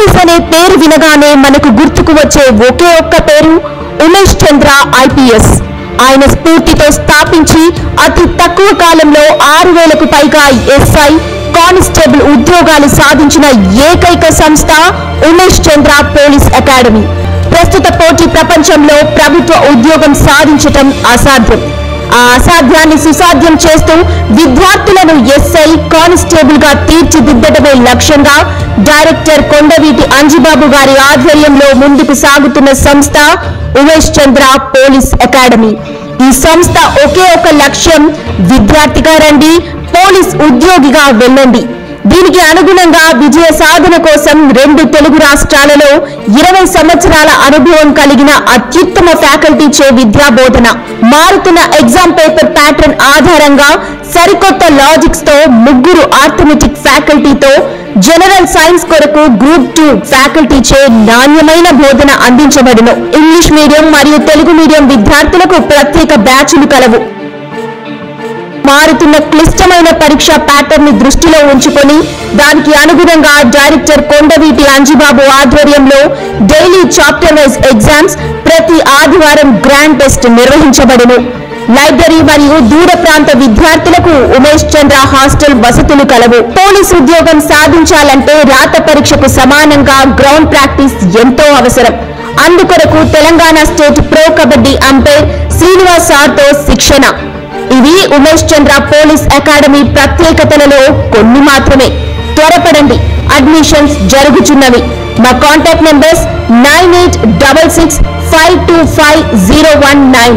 police అనే పేరు వినగానే మనకు గుర్తుకు వచ్చే ఒకే ఒక్క పేరు ఉమేష్ చంద్ర ఐపీఎస్ ఆయన స్ఫూర్తితో స్థాపించి అతి తక్కువ కాలంలో ఆరు వేలకు పైగా ఎస్ఐ కానిస్టేబుల్ ఉద్యోగాలు సాధించిన ఏకైక సంస్థ ఉమేష్ చంద్ర పోలీస్ అకాడమీ ప్రస్తుత పోటీ ప్రపంచంలో ప్రభుత్వ ఉద్యోగం సాధించటం అసాధ్యం ఆ అసాధ్యాన్ని సుసాధ్యం చేస్తూ విద్యార్థులను ఎస్ఐ కానిస్టేబుల్ గా తీర్చిదిద్దడమే లక్ష్యంగా డైరెక్టర్ కొండవీటి అంజిబాబు గారి ఆధ్వర్యంలో ముందుకు సాగుతున్న సంస్థ ఉమేష్ చంద్ర పోలీస్ అకాడమీ ఈ సంస్థ ఒకే ఒక లక్ష్యం విద్యార్థిగా రండి పోలీస్ ఉద్యోగిగా వెళ్ళండి దీనికి అనుగుణంగా విజయ సాధన కోసం రెండు తెలుగు రాష్ట్రాలలో ఇరవై సంవత్సరాల అనుభవం కలిగిన అత్యుత్తమ ఫ్యాకల్టీచే విద్యా బోధన మారుతున్న ఎగ్జామ్ పేపర్ ప్యాటర్న్ ఆధారంగా సరికొత్త లాజిక్స్ తో ముగ్గురు ఆర్థమెటిక్ ఫ్యాకల్టీతో జనరల్ సైన్స్ కొరకు గ్రూప్ టూ ఫ్యాకల్టీచే నాణ్యమైన బోధన అందించబడును ఇంగ్లీష్ మీడియం మరియు తెలుగు మీడియం విద్యార్థులకు ప్రత్యేక బ్యాచ్లు కలవు మారుతున్న క్లిష్టమైన పరీక్ష ప్యాటర్న్ ని దృష్టిలో ఉంచుకొని దానికి అనుగుణంగా డైరెక్టర్ కొండవీటి అంజిబాబు ఆధ్వర్యంలో డైలీ చాప్టర్ వైజ్ ఎగ్జామ్స్ ప్రతి ఆదివారం గ్రాండ్ టెస్ట్ నిర్వహించబడును లైబ్రరీ మరియు దూర ప్రాంత విద్యార్థులకు ఉమేష్ చంద్ర హాస్టల్ వసతులు కలవు పోలీస్ ఉద్యోగం సాధించాలంటే రాత పరీక్షకు సమానంగా గ్రౌండ్ ప్రాక్టీస్ ఎంతో అవసరం అందుకొరకు Telangana state pro kabaddi umpire Srinivas సార్తో శిక్షణ ఇవి ఉమేష్ చంద్ర పోలీస్ అకాడమీ ప్రత్యేకతలలో కొన్ని మాత్రమే త్వరపడండి అడ్మిషన్స్ జరుగుచున్నవి మా contact numbers nine eight double six five two five zero one nine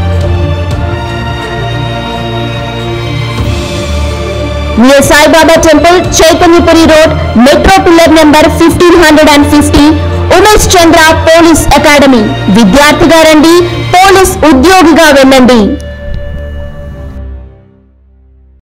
near Saibaba temple Chaitanyapuri road metro pillar number fifteen hundred and fifty Umesh Chandra police academy విద్యార్థిగా రండి పోలీస్ ఉద్యోగిగా వెళ్ళండి